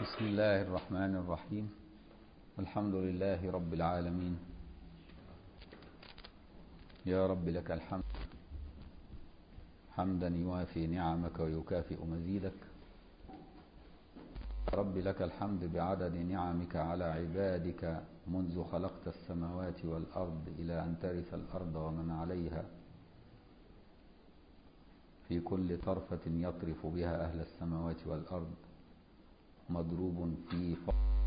بسم الله الرحمن الرحيم الحمد لله رب العالمين يا رب لك الحمد حمدا يوافي نعمك ويكافئ مزيدك يا رب لك الحمد بعدد نعمك على عبادك منذ خلقت السماوات والأرض إلى أن ترث الأرض ومن عليها في كل طرفة يطرف بها أهل السماوات والأرض مضروب في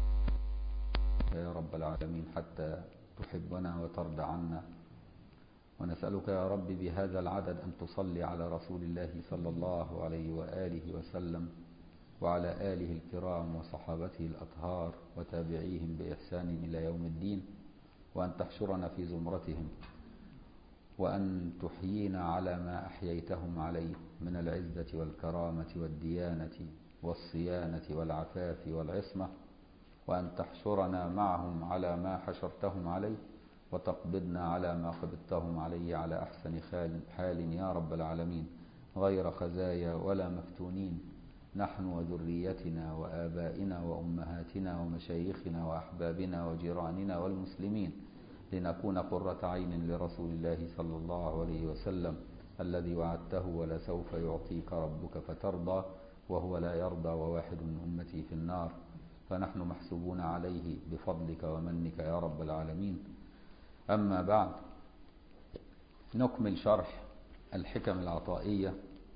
يا رب العالمين حتى تحبنا وترضى عنا ونسألك يا رب بهذا العدد أن تصلي على رسول الله صلى الله عليه وآله وسلم وعلى آله الكرام وصحابته الأطهار وتابعيهم بإحسان إلى يوم الدين وأن تحشرنا في زمرتهم وأن تحيينا على ما أحييتهم عليه من العزة والكرامة والديانة والصيانة والعفاف والعصمة وأن تحشرنا معهم على ما حشرتهم عليه وتقبضنا على ما قبضتهم عليه على أحسن حال يا رب العالمين غير خزايا ولا مفتونين نحن وذريتنا وآبائنا وأمهاتنا ومشايخنا وأحبابنا وجيراننا والمسلمين لنكون قرة عين لرسول الله صلى الله عليه وسلم الذي وعدته ولسوف يعطيك ربك فترضى وهو لا يرضى وواحد من أمتي في النار فنحن محسوبون عليه بفضلك ومنك يا رب العالمين أما بعد نكمل شرح الحكم العطائية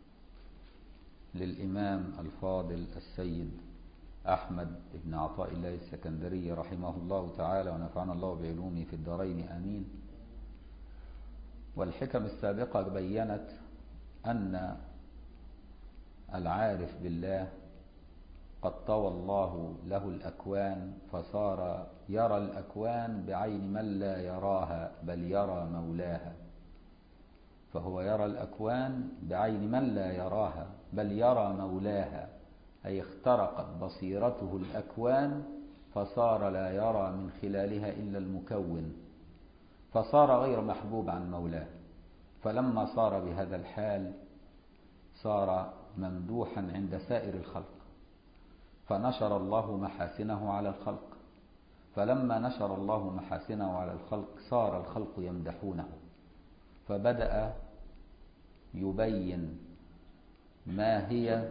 للإمام الفاضل السيد أحمد بن عطاء الله السكندري رحمه الله تعالى ونفعنا الله بعلومه في الدارين آمين والحكم السابقة بينت أن العارف بالله قد طوى الله له الأكوان فصار يرى الأكوان بعين من لا يراها بل يرى مولاها فهو يرى الأكوان بعين من لا يراها بل يرى مولاها أي اخترقت بصيرته الأكوان فصار لا يرى من خلالها إلا المكون فصار غير محبوب عن مولاه فلما صار بهذا الحال صار ممدوحا عند سائر الخلق فنشر الله محاسنه على الخلق فلما نشر الله محاسنه على الخلق صار الخلق يمدحونه فبدأ يبين ما هي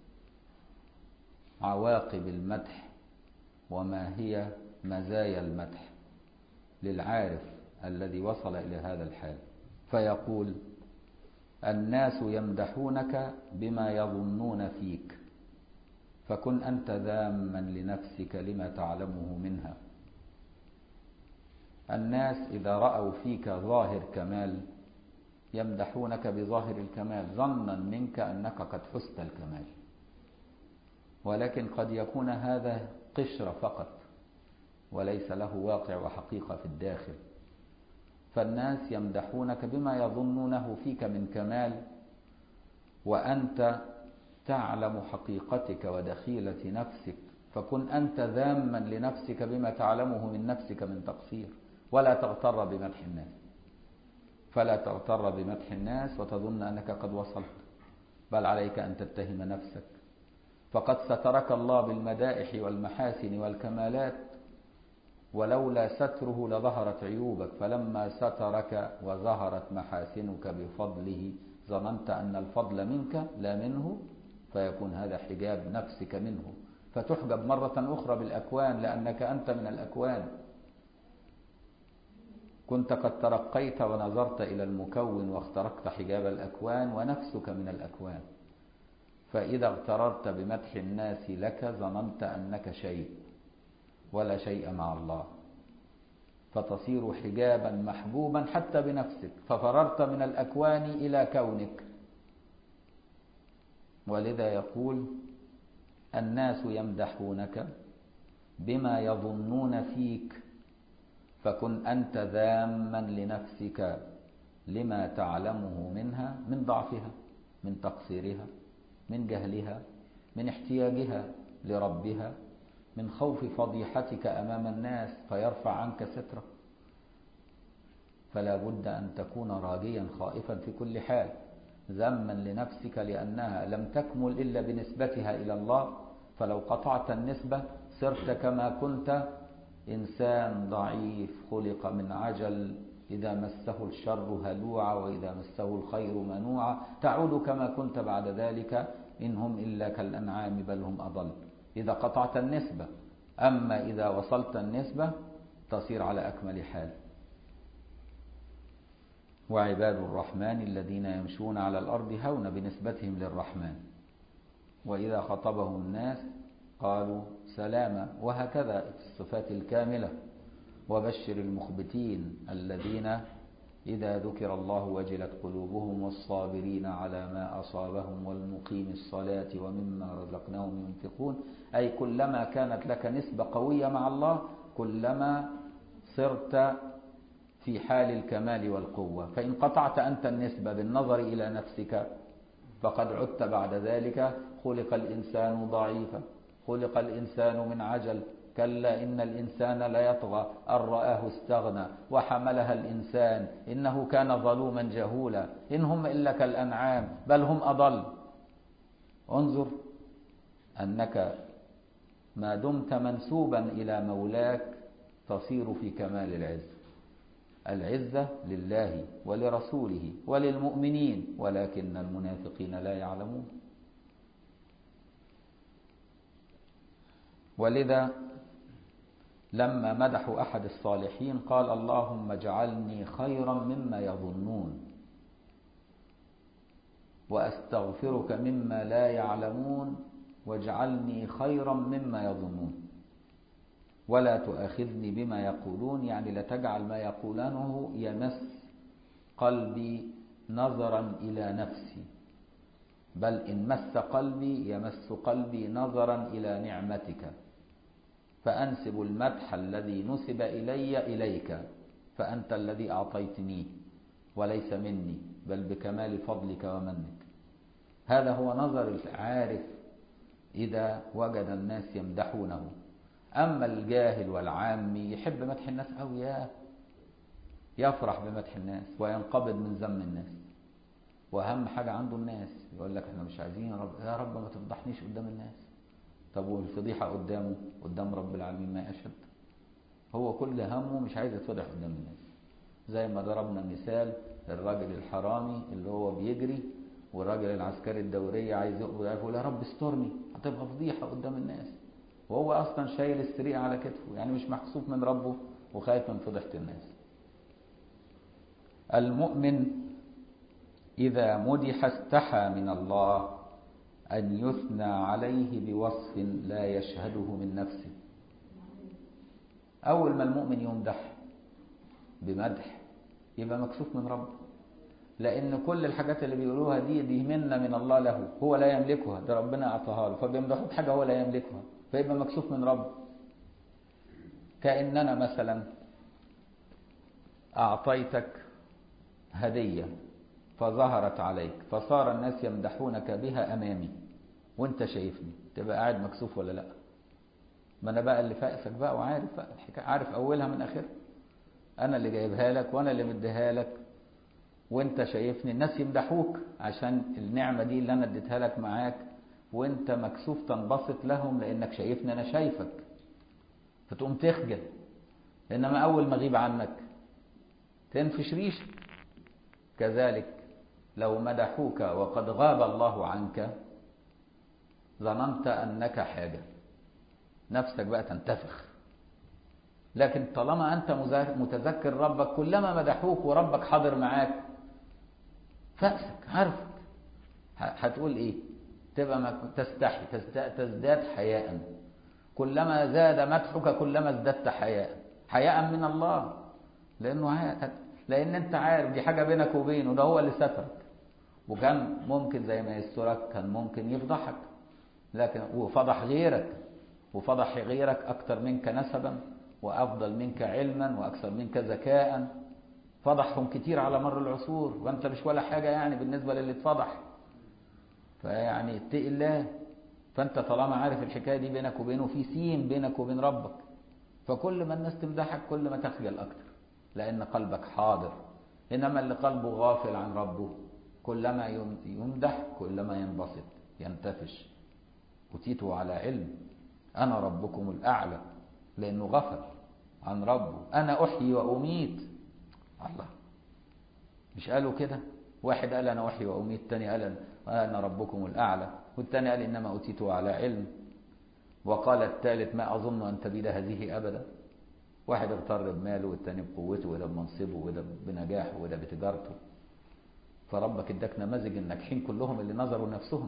عواقب المدح وما هي مزايا المدح للعارف الذي وصل إلى هذا الحال فيقول الناس يمدحونك بما يظنون فيك فكن أنت ذاما لنفسك لما تعلمه منها الناس إذا رأوا فيك ظاهر كمال يمدحونك بظاهر الكمال ظنا منك أنك قد حست الكمال ولكن قد يكون هذا قشرة فقط وليس له واقع وحقيقة في الداخل فالناس يمدحونك بما يظنونه فيك من كمال وأنت تعلم حقيقتك ودخيلة نفسك فكن أنت ذاما لنفسك بما تعلمه من نفسك من تقصير ولا تغتر بمدح الناس فلا تغتر بمدح الناس وتظن أنك قد وصلت بل عليك أن تتهم نفسك فقد سترك الله بالمدائح والمحاسن والكمالات ولولا ستره لظهرت عيوبك فلما سترك وظهرت محاسنك بفضله ظننت أن الفضل منك لا منه فيكون هذا حجاب نفسك منه فتحجب مرة أخرى بالأكوان لأنك أنت من الأكوان كنت قد ترقيت ونظرت إلى المكون واخترقت حجاب الأكوان ونفسك من الأكوان فإذا اغتررت بمدح الناس لك ظننت أنك شيء ولا شيء مع الله فتصير حجابا محبوبا حتى بنفسك ففررت من الأكوان إلى كونك ولذا يقول الناس يمدحونك بما يظنون فيك فكن أنت ذاما لنفسك لما تعلمه منها من ضعفها من تقصيرها من جهلها من احتياجها لربها من خوف فضيحتك أمام الناس فيرفع عنك سترك فلا بد أن تكون راجيا خائفا في كل حال ذما لنفسك لأنها لم تكمل إلا بنسبتها إلى الله فلو قطعت النسبة صرت كما كنت إنسان ضعيف خلق من عجل إذا مسه الشر هلوعا وإذا مسه الخير منوعا تعود كما كنت بعد ذلك إن هم إلا كالأنعام بل هم أضل إذا قطعت النسبة أما إذا وصلت النسبة تصير على أكمل حال وعباد الرحمن الذين يمشون على الأرض هون بنسبتهم للرحمن وإذا خطبهم الناس قالوا سلاما وهكذا الصفات الكاملة وبشر المخبتين الذين إذا ذكر الله وجلت قلوبهم والصابرين على ما أصابهم والمقيم الصلاة ومما رزقناهم ينفقون أي كلما كانت لك نسبة قوية مع الله كلما صرت في حال الكمال والقوة فإن قطعت أنت النسبة بالنظر إلى نفسك فقد عدت بعد ذلك خلق الإنسان ضعيفا خلق الإنسان من عجل كلا إن الإنسان ليطغى أن رآه استغنى وحملها الإنسان إنه كان ظلوما جهولا إن هم إلا كالأنعام بل هم أضل انظر أنك ما دمت منسوبا إلى مولاك تصير في كمال العز العزة لله ولرسوله وللمؤمنين ولكن المنافقين لا يعلمون ولذا لما مدحوا أحد الصالحين قال اللهم اجعلني خيرا مما يظنون وأستغفرك مما لا يعلمون واجعلني خيرا مما يظنون ولا تؤاخذني بما يقولون يعني لا تجعل ما يقولانه يمس قلبي نظرا إلى نفسي بل إن مس قلبي يمس قلبي نظرا إلى نعمتك فأنسب المدح الذي نسب إلي إليك فأنت الذي أعطيتني وليس مني بل بكمال فضلك ومنك هذا هو نظر العارف إذا وجد الناس يمدحونه أما الجاهل والعامي يحب مدح الناس أو يا يفرح بمدح الناس وينقبض من ذم الناس وأهم حاجة عنده الناس يقول لك احنا مش عايزين يا رب يا رب ما تفضحنيش قدام الناس طب والفضيحة قدامه قدام رب العالمين ما أشد هو كل همه مش عايز يتفضح قدام الناس زي ما ضربنا مثال الراجل الحرامي اللي هو بيجري والراجل العسكري الدورية عايز يقول يا رب استرني هتبقى فضيحة قدام الناس وهو أصلا شايل السريع على كتفه يعني مش محسوب من ربه وخايف من فضيحة الناس المؤمن إذا مدح استحى من الله أن يثنى عليه بوصف لا يشهده من نفسه أول ما المؤمن يمدح بمدح يبقى مكسوف من ربه لأن كل الحاجات اللي بيقولوها دي دي منة من الله له هو لا يملكها ده ربنا أعطاها له فبيمدحوه بحاجة هو لا يملكها فيبقى مكسوف من ربه كأننا مثلا أعطيتك هدية فظهرت عليك فصار الناس يمدحونك بها أمامي وانت شايفني تبقى قاعد مكسوف ولا لا ما انا بقى اللي فاقسك بقى وعارف بقى الحكايه عارف اولها من اخرها انا اللي جايبها لك وانا اللي مديها لك وانت شايفني الناس يمدحوك عشان النعمه دي اللي انا اديتها لك معاك وانت مكسوف تنبسط لهم لانك شايفني انا شايفك فتقوم تخجل انما اول ما اغيب عنك تنفش ريش كذلك لو مدحوك وقد غاب الله عنك ظننت انك حاجه نفسك بقى تنتفخ لكن طالما انت متذكر ربك كلما مدحوك وربك حاضر معاك فأسك عارفك هتقول ايه تبقى تستحي تزداد حياء كلما زاد مدحك كلما ازددت حياء حياء من الله لانه لان انت عارف دي حاجه بينك وبينه ده هو اللي سترك وكان ممكن زي ما يسترك كان ممكن يفضحك لكن وفضح غيرك وفضح غيرك اكثر منك نسبا وافضل منك علما واكثر منك ذكاء فضحهم كتير على مر العصور وانت مش ولا حاجه يعني بالنسبه للي اتفضح فيعني اتقي الله فانت طالما عارف الحكايه دي بينك وبينه في سين بينك وبين ربك فكل ما الناس تمدحك كل ما تخجل اكتر لان قلبك حاضر انما اللي قلبه غافل عن ربه كلما يمدح كلما ينبسط ينتفش أوتيته على علم أنا ربكم الأعلى لأنه غفل عن ربه أنا أحيي وأميت الله مش قالوا كده واحد قال أنا أحيي وأميت الثاني قال أنا ربكم الأعلى والثاني قال إنما أوتيته على علم وقال الثالث ما أظن أن تبيد هذه أبدا واحد اغتر بماله والثاني بقوته وده بمنصبه وده بنجاحه وده بتجارته فربك اداك نماذج الناجحين كلهم اللي نظروا نفسهم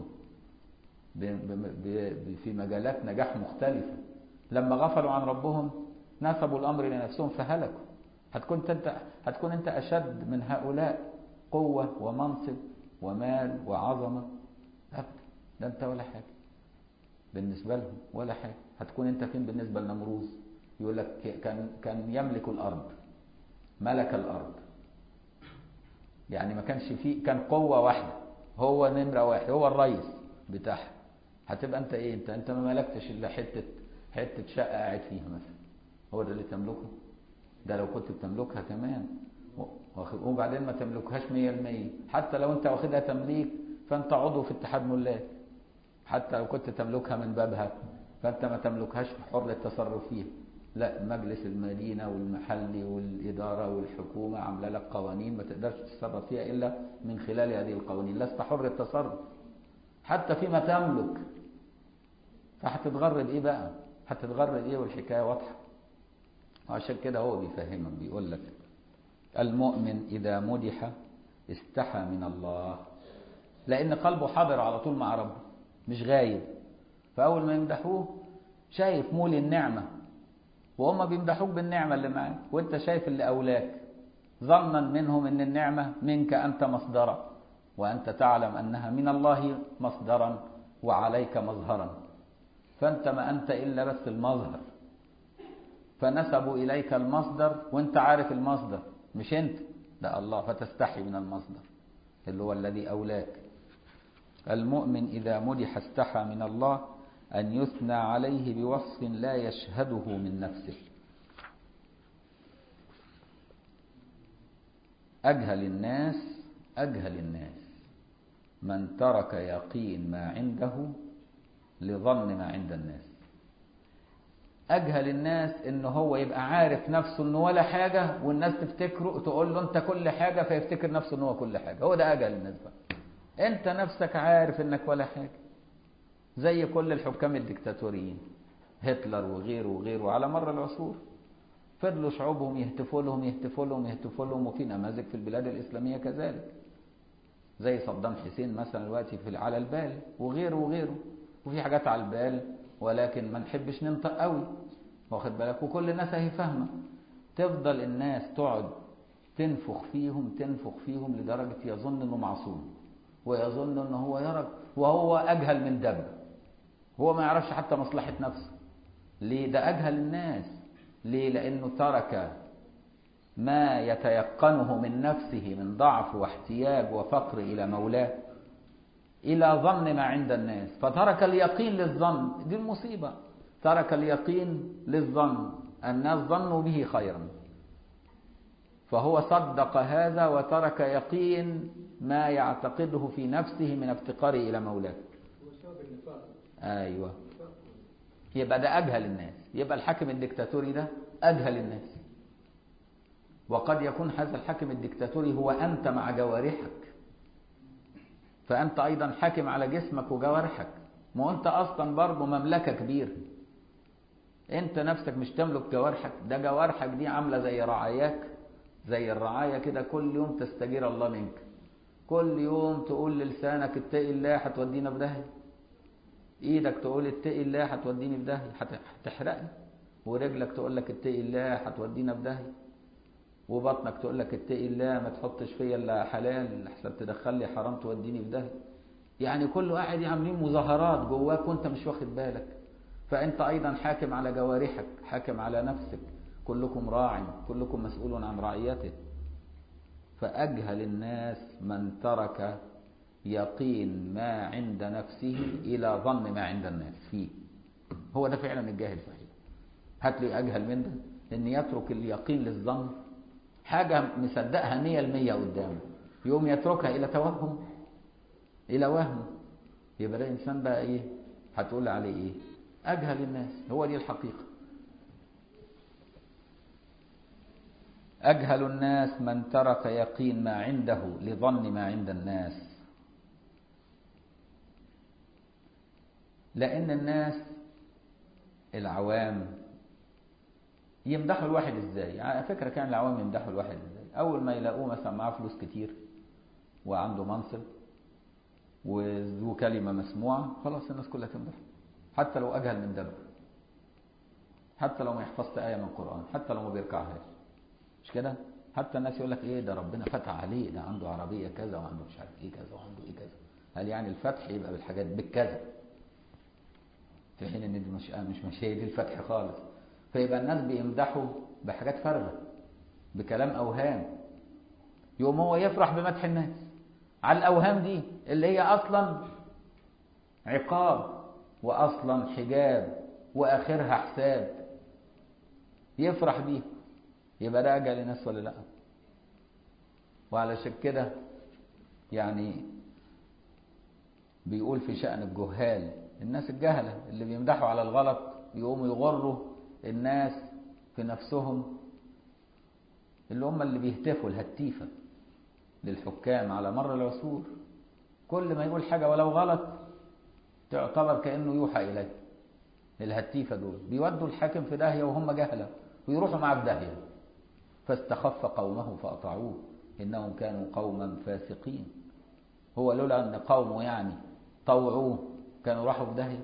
في مجالات نجاح مختلفة لما غفلوا عن ربهم نسبوا الأمر لنفسهم فهلكوا هتكون انت هتكون انت أشد من هؤلاء قوة ومنصب ومال وعظمة أبدا ده انت ولا حاجة بالنسبة لهم ولا حاجة هتكون انت فين بالنسبة لنمروز يقول لك كان كان يملك الأرض ملك الأرض يعني ما كانش فيه كان قوة واحدة هو نمرة واحد هو الرئيس بتاعها هتبقى انت ايه انت انت ما ملكتش الا حتة حتة شقة قاعد فيها مثلا هو ده اللي تملكه ده لو كنت بتملكها كمان وبعدين ما تملكهاش مية المية حتى لو انت واخدها تمليك فانت عضو في اتحاد ملاك حتى لو كنت تملكها من بابها فانت ما تملكهاش حر التصرف فيها لا مجلس المدينة والمحلي والإدارة والحكومة عاملة لك قوانين ما تقدرش تتصرف فيها إلا من خلال هذه القوانين لست حر التصرف حتى فيما تملك فهتتغرب إيه بقى هتتغرب إيه والحكاية واضحة وعشان كده هو بيفهمك بيقول لك المؤمن إذا مدح استحى من الله لأن قلبه حاضر على طول مع ربه مش غايب فأول ما يمدحوه شايف مول النعمة وهم بيمدحوك بالنعمة اللي معاك وانت شايف اللي أولاك ظنا منهم ان النعمة منك أنت مصدرا وأنت تعلم أنها من الله مصدرا وعليك مظهرا فأنت ما أنت إلا بس المظهر فنسبوا إليك المصدر وانت عارف المصدر مش انت ده الله فتستحي من المصدر اللي هو الذي أولاك المؤمن إذا مدح استحى من الله أن يثنى عليه بوصف لا يشهده من نفسه أجهل الناس أجهل الناس من ترك يقين ما عنده لظن ما عند الناس أجهل الناس إن هو يبقى عارف نفسه إنه ولا حاجة والناس تفتكره تقول له أنت كل حاجة فيفتكر نفسه إنه هو كل حاجة هو ده أجهل الناس بقى أنت نفسك عارف إنك ولا حاجة زي كل الحكام الدكتاتوريين هتلر وغيره وغيره على مر العصور فضلوا شعوبهم يهتفوا لهم يهتفوا لهم يهتفوا لهم وفي نماذج في البلاد الإسلامية كذلك زي صدام حسين مثلا دلوقتي في على البال وغيره وغيره وفي حاجات على البال ولكن ما نحبش ننطق قوي واخد بالك وكل الناس اهي فاهمه تفضل الناس تقعد تنفخ فيهم تنفخ فيهم لدرجه يظن انه معصوم ويظن انه هو يرى وهو اجهل من دب هو ما يعرفش حتى مصلحه نفسه ليه ده اجهل الناس ليه لانه ترك ما يتيقنه من نفسه من ضعف واحتياج وفقر الى مولاه إلى ظن ما عند الناس فترك اليقين للظن دي المصيبة ترك اليقين للظن الناس ظنوا به خيرا فهو صدق هذا وترك يقين ما يعتقده في نفسه من افتقاره إلى مولاه أيوة يبقى ده أجهل الناس يبقى الحاكم الدكتاتوري ده أجهل الناس وقد يكون هذا الحاكم الدكتاتوري هو أنت مع جوارحك فأنت أيضا حاكم على جسمك وجوارحك ما أنت أصلا برضه مملكة كبيرة أنت نفسك مش تملك جوارحك ده جوارحك دي عاملة زي رعاياك زي الرعاية كده كل يوم تستجير الله منك كل يوم تقول للسانك اتقي الله هتودينا في داهية ايدك تقول اتقي الله هتوديني في داهية هتحرقني ورجلك تقول لك اتقي الله هتودينا في داهية وبطنك تقول لك اتقي الله ما تحطش فيا الا حلال احسن تدخل لي حرام توديني في داهيه يعني كله قاعد عاملين مظاهرات جواك وانت مش واخد بالك فانت ايضا حاكم على جوارحك حاكم على نفسك كلكم راع كلكم مسؤول عن رعيته فاجهل الناس من ترك يقين ما عند نفسه الى ظن ما عند الناس فيه هو ده فعلا الجاهل صحيح هات لي اجهل من ده ان يترك اليقين للظن حاجة مصدقها مية المية قدامه يقوم يتركها إلى توهم إلى وهم يبقى ده إنسان بقى إيه هتقول عليه ايه اجهل الناس هو دي الحقيقة اجهل الناس من ترك يقين ما عنده لظن ما عند الناس لان الناس العوام يمدحوا الواحد ازاي على فكرة كان العوام يمدحوا الواحد ازاي اول ما يلاقوه مثلا معاه فلوس كتير وعنده منصب وذو كلمة مسموعة خلاص الناس كلها تمدحه حتى لو أجهل من دم حتى لو ما يحفظت آية من القرآن حتى لو ما بيركعهاش مش كده حتى الناس يقول لك ايه ده ربنا فتح عليه ده عنده عربية كذا وعنده مش عارف ايه كذا وعنده ايه كذا هل يعني الفتح يبقى بالحاجات بالكذا في حين ان دي مش مش مش هي دي الفتح خالص فيبقى الناس بيمدحوا بحاجات فارغة بكلام أوهام يقوم هو يفرح بمدح الناس على الأوهام دي اللي هي أصلا عقاب وأصلا حجاب وآخرها حساب يفرح بيه يبقى ده أجل الناس ولا لا وعلشان كده يعني بيقول في شأن الجهال الناس الجهلة اللي بيمدحوا على الغلط يقوموا يغروا الناس في نفسهم اللي هم اللي بيهتفوا الهتيفة للحكام على مر العصور كل ما يقول حاجة ولو غلط تعتبر كأنه يوحى إليه الهتيفة دول بيودوا الحاكم في داهية وهم جهلة ويروحوا معاه في داهية فاستخف قومه فأطاعوه إنهم كانوا قوما فاسقين هو لولا أن قومه يعني طوعوه كانوا راحوا في داهية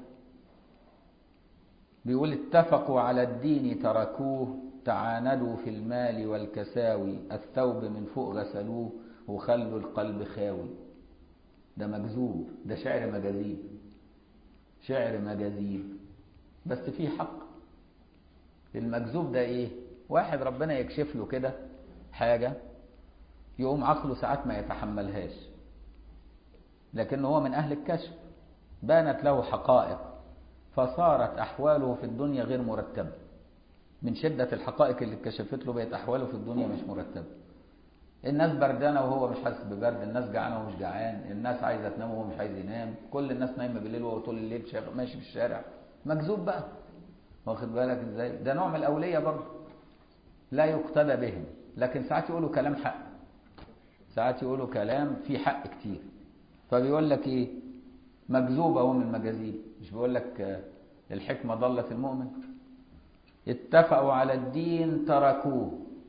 بيقول اتفقوا على الدين تركوه تعاندوا في المال والكساوي الثوب من فوق غسلوه وخلوا القلب خاوي ده مجذوب ده شعر مجاذيب شعر مجاذيب بس فيه حق المجذوب ده ايه واحد ربنا يكشف له كده حاجة يقوم عقله ساعات ما يتحملهاش لكن هو من أهل الكشف بانت له حقائق فصارت أحواله في الدنيا غير مرتبة من شدة الحقائق اللي اتكشفت له بقت أحواله في الدنيا مش مرتبة الناس بردانة وهو مش حاسس ببرد الناس جعانة وهو مش جعان الناس عايزة تنام وهو مش عايز ينام كل الناس نايمة بالليل وهو طول الليل شاغ... ماشي في الشارع مكذوب بقى واخد بالك ازاي ده نوع من الأولية برضه لا يقتدى بهم لكن ساعات يقولوا كلام حق ساعات يقولوا كلام فيه حق كتير فبيقول لك ايه مكذوب اهو من المجاذيب مش بيقول لك الحكمة ضلت المؤمن اتفقوا على الدين تركوه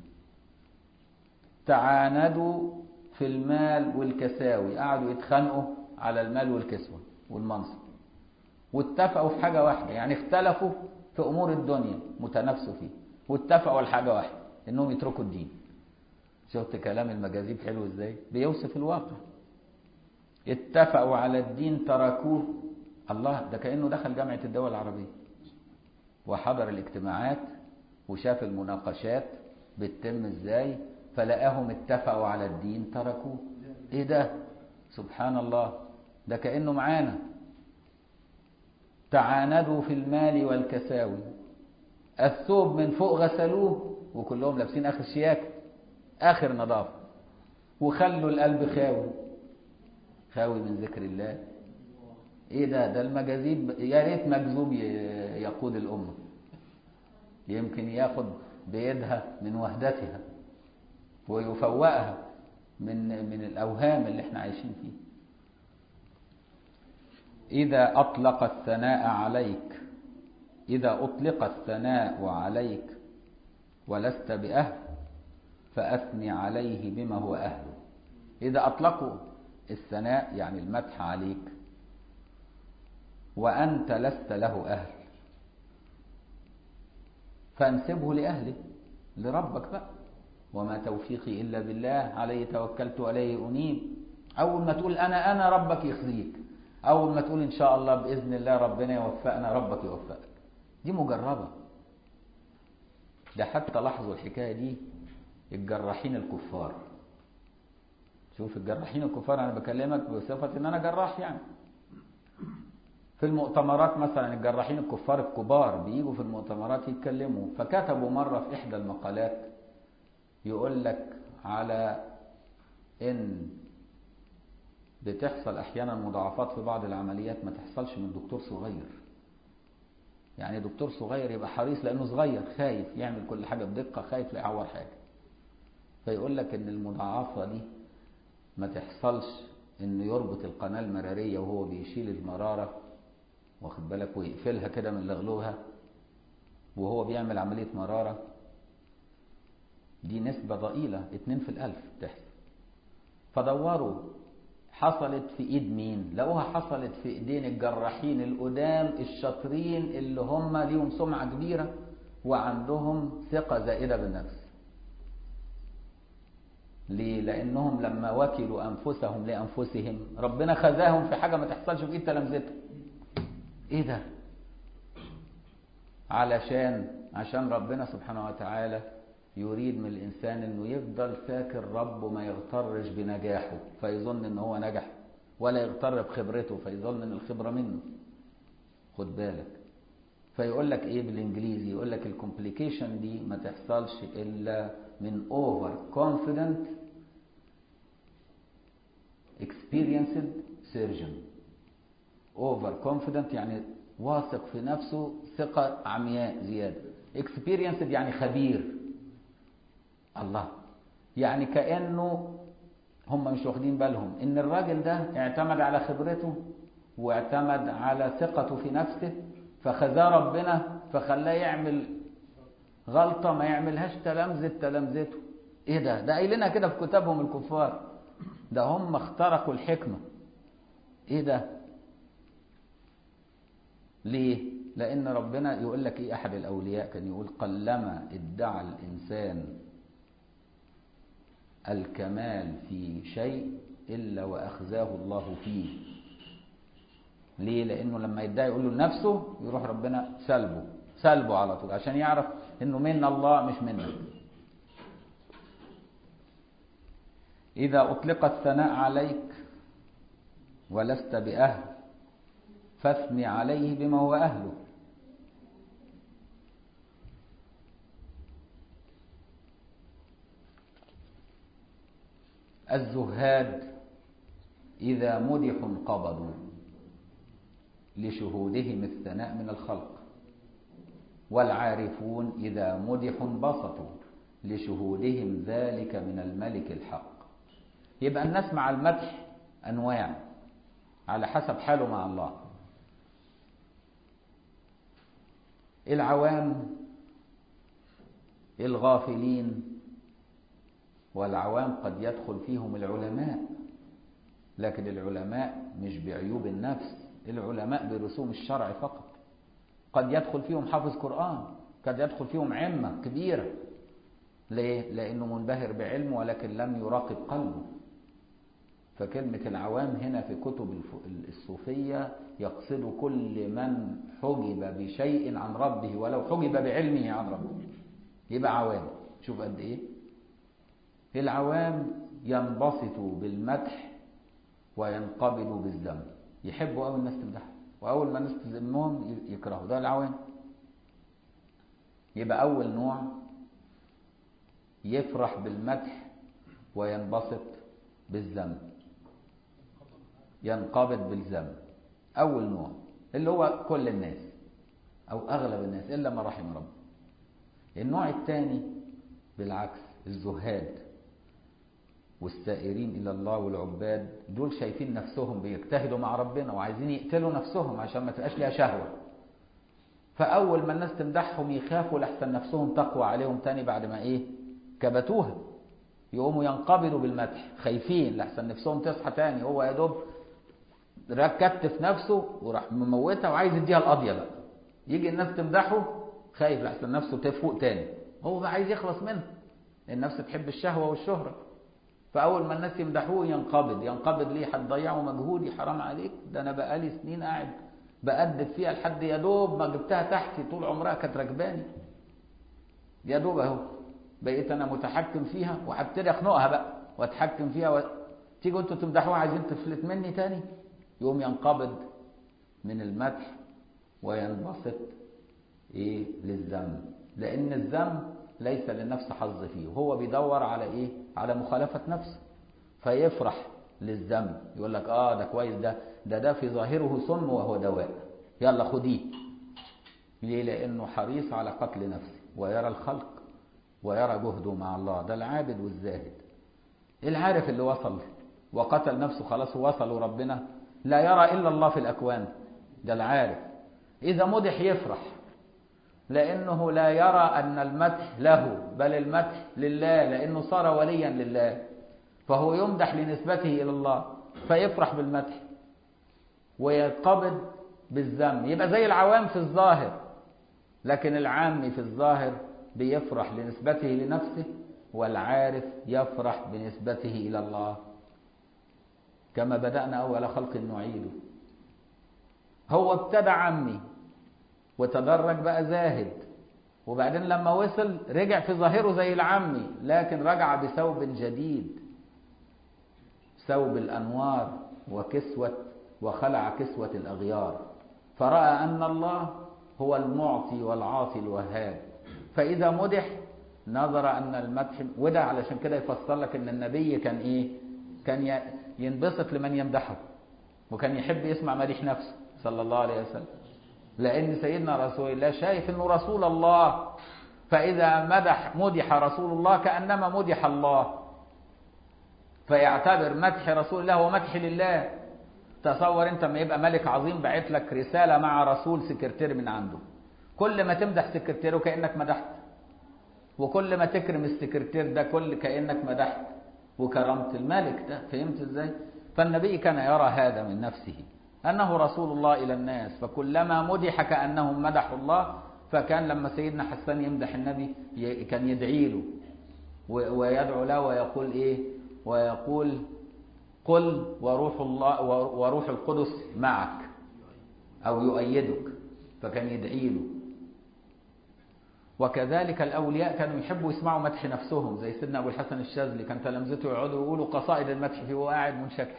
تعاندوا في المال والكساوي قعدوا يتخانقوا على المال والكسوة والمنصب واتفقوا في حاجة واحدة يعني اختلفوا في أمور الدنيا متنافسوا فيه واتفقوا على حاجة واحدة إنهم يتركوا الدين شفت كلام المجاذيب حلو ازاي بيوصف الواقع اتفقوا على الدين تركوه الله ده كأنه دخل جامعة الدول العربية وحضر الاجتماعات وشاف المناقشات بتتم ازاي فلقاهم اتفقوا على الدين تركوه ايه ده سبحان الله ده كأنه معانا تعاندوا في المال والكساوي الثوب من فوق غسلوه وكلهم لابسين اخر شياكه اخر نظافه وخلوا القلب خاوي خاوي من ذكر الله ايه ده ده المجاذيب يا ريت مجذوب يقود الامه يمكن ياخد بيدها من وحدتها ويفوقها من من الاوهام اللي احنا عايشين فيه اذا اطلق الثناء عليك اذا اطلق الثناء عليك ولست باهل فاثني عليه بما هو اهله اذا اطلقوا الثناء يعني المدح عليك وأنت لست له أهل فانسبه لأهله لربك بقى وما توفيقي إلا بالله عليه توكلت عليه أنيب أول ما تقول أنا أنا ربك يخزيك أول ما تقول إن شاء الله بإذن الله ربنا يوفقنا ربك يوفقك دي مجربة ده حتى لاحظوا الحكاية دي الجراحين الكفار شوف الجراحين الكفار انا بكلمك بصفه ان انا جراح يعني في المؤتمرات مثلا الجراحين الكفار الكبار بيجوا في المؤتمرات يتكلموا فكتبوا مره في احدى المقالات يقول لك على ان بتحصل احيانا مضاعفات في بعض العمليات ما تحصلش من دكتور صغير يعني دكتور صغير يبقى حريص لانه صغير خايف يعمل كل حاجه بدقه خايف لا يعور حاجه فيقول لك ان المضاعفه دي ما تحصلش انه يربط القناه المراريه وهو بيشيل المراره واخد بالك ويقفلها كده من لغلوها وهو بيعمل عمليه مراره دي نسبة ضئيلة اتنين في الألف تحصل فدوروا حصلت في ايد مين لقوها حصلت في ايدين الجراحين القدام الشاطرين اللي هم ليهم سمعة كبيرة وعندهم ثقة زائدة بالنفس ليه لانهم لما وكلوا انفسهم لانفسهم ربنا خزاهم في حاجة ما تحصلش في ايد تلامذتهم ايه ده علشان عشان ربنا سبحانه وتعالى يريد من الإنسان أنه يفضل فاكر ربه ما يغترش بنجاحه فيظن أنه هو نجح ولا يغتر بخبرته فيظن أن الخبرة منه خد بالك فيقول لك ايه بالانجليزي يقول لك الكومبليكيشن دي ما تحصلش الا من اوفر كونفيدنت experienced surgeon اوفر كونفيدنت يعني واثق في نفسه ثقة عمياء زيادة experienced يعني خبير الله يعني كأنه هم مش واخدين بالهم ان الراجل ده اعتمد على خبرته واعتمد على ثقته في نفسه فخذاه ربنا فخلاه يعمل غلطة ما يعملهاش تلامذة تلامذته ايه ده ده قايلينها كده في كتابهم الكفار ده هم اخترقوا الحكمة ايه ده ليه لان ربنا يقول لك ايه احد الاولياء كان يقول قلما ادعى الانسان الكمال في شيء إلا وأخزاه الله فيه ليه لأنه لما يدعي يقول له لنفسه يروح ربنا سلبه سلبه على طول عشان يعرف أنه من الله مش منك إذا أطلق الثناء عليك ولست بأهل فاثني عليه بما هو أهله الزهاد إذا مدح انقبضوا لشهودهم الثناء من الخلق والعارفون إذا مدح انبسطوا لشهودهم ذلك من الملك الحق يبقى الناس مع المدح أنواع على حسب حاله مع الله العوام الغافلين والعوام قد يدخل فيهم العلماء لكن العلماء مش بعيوب النفس العلماء برسوم الشرع فقط قد يدخل فيهم حافظ قرآن قد يدخل فيهم عمة كبيرة ليه؟ لأنه منبهر بعلمه ولكن لم يراقب قلبه فكلمة العوام هنا في كتب الصوفية يقصد كل من حجب بشيء عن ربه ولو حجب بعلمه عن ربه يبقى عوام شوف قد ايه العوام ينبسطوا بالمدح وينقبضوا بالذم يحبوا أول الناس تمدحهم وأول ما الناس تذمهم يكرهوا ده العوام يبقى أول نوع يفرح بالمدح وينبسط بالذم ينقبض بالذم أول نوع اللي هو كل الناس أو أغلب الناس إلا ما رحم ربه النوع الثاني بالعكس الزهاد والسائرين إلى الله والعباد دول شايفين نفسهم بيجتهدوا مع ربنا وعايزين يقتلوا نفسهم عشان ما تبقاش ليها شهوة فأول ما الناس تمدحهم يخافوا لحسن نفسهم تقوى عليهم تاني بعد ما إيه كبتوها يقوموا ينقبضوا بالمدح خايفين لحسن نفسهم تصحى تاني هو يا دوب ركبت في نفسه وراح مموتها وعايز يديها القضية بقى يجي الناس تمدحه خايف لحسن نفسه تفوق تاني هو بقى عايز يخلص منها النفس تحب الشهوة والشهرة فأول ما الناس يمدحوه ينقبض ينقبض ليه هتضيعوا مجهودي حرام عليك ده أنا بقالي سنين قاعد بأدب فيها لحد يا دوب ما جبتها تحتي طول عمرها كانت راكباني يا دوب أهو بقيت أنا متحكم فيها وهبتدي أخنقها بقى وأتحكم فيها و... تيجوا أنتوا تمدحوها عايزين تفلت مني تاني يقوم ينقبض من المدح وينبسط إيه للذم لأن الذم ليس للنفس حظ فيه وهو بيدور على ايه على مخالفة نفسه فيفرح للذنب يقول لك اه ده كويس ده ده ده في ظاهره سم وهو دواء يلا خديه ليه لأنه حريص على قتل نفسه ويرى الخلق ويرى جهده مع الله ده العابد والزاهد العارف اللي وصل وقتل نفسه خلاص وصل وربنا لا يرى إلا الله في الأكوان ده العارف إذا مدح يفرح لأنه لا يرى أن المدح له بل المدح لله لأنه صار وليا لله فهو يمدح لنسبته إلى الله فيفرح بالمدح ويقبض بالذم يبقى زي العوام في الظاهر لكن العام في الظاهر بيفرح لنسبته لنفسه والعارف يفرح بنسبته إلى الله كما بدأنا أول خلق نعيده هو ابتدى عمي وتدرج بقى زاهد وبعدين لما وصل رجع في ظاهره زي العمي لكن رجع بثوب جديد ثوب الأنوار وكسوة وخلع كسوة الأغيار فرأى أن الله هو المعطي والعاطي الوهاب فإذا مدح نظر أن المدح وده علشان كده يفسر لك أن النبي كان إيه كان ينبسط لمن يمدحه وكان يحب يسمع مديح نفسه صلى الله عليه وسلم لأن سيدنا رسول الله شايف أنه رسول الله فإذا مدح مدح رسول الله كأنما مدح الله فيعتبر مدح رسول الله هو مدح لله تصور انت لما يبقى ملك عظيم بعت لك رسالة مع رسول سكرتير من عنده كل ما تمدح سكرتيره كأنك مدحت وكل ما تكرم السكرتير ده كل كأنك مدحت وكرمت الملك ده فهمت ازاي فالنبي كان يرى هذا من نفسه أنه رسول الله إلى الناس فكلما مدح كأنهم مدحوا الله فكان لما سيدنا حسان يمدح النبي كان يدعي له ويدعو له ويقول إيه ويقول قل وروح الله وروح القدس معك أو يؤيدك فكان يدعي له وكذلك الأولياء كانوا يحبوا يسمعوا مدح نفسهم زي سيدنا أبو الحسن الشاذلي كان تلامذته يقعدوا يقولوا قصائد المدح فيه وهو قاعد منشكح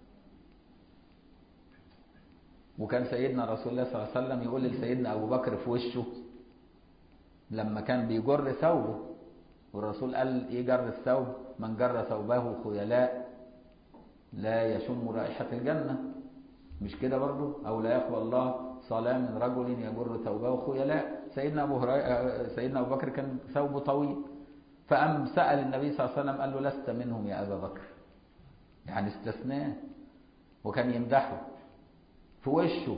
وكان سيدنا رسول الله صلى الله عليه وسلم يقول لسيدنا أبو بكر في وشه لما كان بيجر ثوبه والرسول قال إيه جر الثوب من جر ثوبه خيلاء لا يشم رائحة الجنة مش كده برضه أو لا يقبل الله صلاة من رجل يجر ثوبه خيلاء سيدنا أبو هريرة سيدنا أبو بكر كان ثوبه طويل فأم سأل النبي صلى الله عليه وسلم قال له لست منهم يا أبا بكر يعني استثناه وكان يمدحه في وشه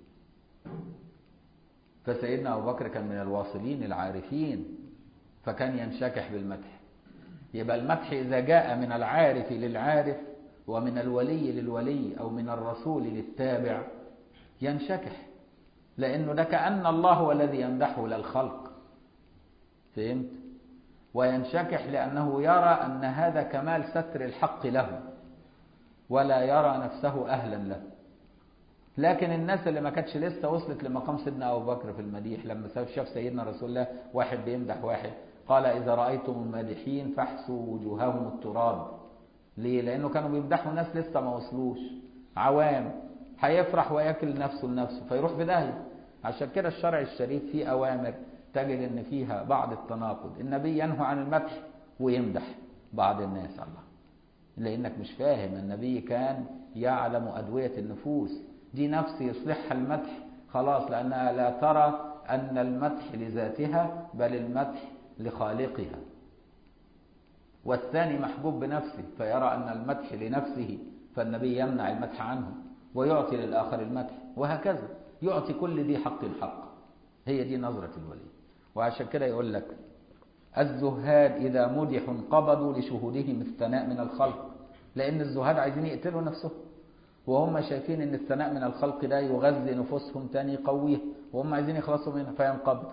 فسيدنا أبو بكر كان من الواصلين العارفين فكان ينشكح بالمدح يبقى المدح إذا جاء من العارف للعارف ومن الولي للولي أو من الرسول للتابع ينشكح لأنه ده كأن الله هو الذي يمدحه للخلق فهمت وينشكح لأنه يرى أن هذا كمال ستر الحق له ولا يرى نفسه أهلا له لكن الناس اللي ما كانتش لسه وصلت لمقام سيدنا أبو بكر في المديح لما شاف سيدنا رسول الله واحد بيمدح واحد قال إذا رأيتم المادحين فاحسوا وجوههم التراب ليه؟ لأنه كانوا بيمدحوا ناس لسه ما وصلوش عوام هيفرح وياكل نفسه لنفسه فيروح في داهية عشان كده الشرع الشريف فيه أوامر تجد إن فيها بعض التناقض النبي ينهى عن المدح ويمدح بعض الناس الله لأنك مش فاهم النبي كان يعلم أدوية النفوس دي نفس يصلحها المدح خلاص لأنها لا ترى أن المدح لذاتها بل المدح لخالقها والثاني محبوب بنفسه فيرى أن المدح لنفسه فالنبي يمنع المدح عنه ويعطي للآخر المدح وهكذا يعطي كل ذي حق الحق هي دي نظرة الولي وعشان كده يقول لك الزهاد إذا مدح قبضوا لشهودهم الثناء من الخلق لأن الزهاد عايزين يقتلوا نفسهم وهم شايفين ان الثناء من الخلق ده يغذي نفوسهم تاني يقويها وهم عايزين يخلصوا منها فينقبض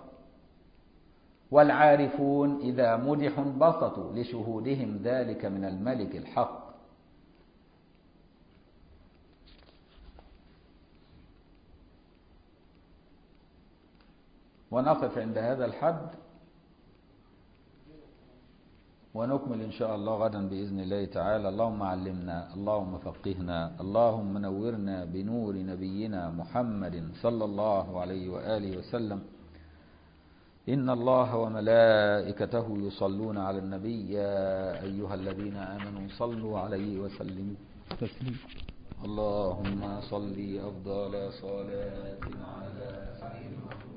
والعارفون إذا مدح انبسطوا لشهودهم ذلك من الملك الحق ونقف عند هذا الحد ونكمل إن شاء الله غدا بإذن الله تعالى اللهم علمنا اللهم فقهنا اللهم نورنا بنور نبينا محمد صلى الله عليه وآله وسلم إن الله وملائكته يصلون على النبي يا أيها الذين آمنوا صلوا عليه وسلموا تسليما اللهم صل أفضل صلاة على سيدنا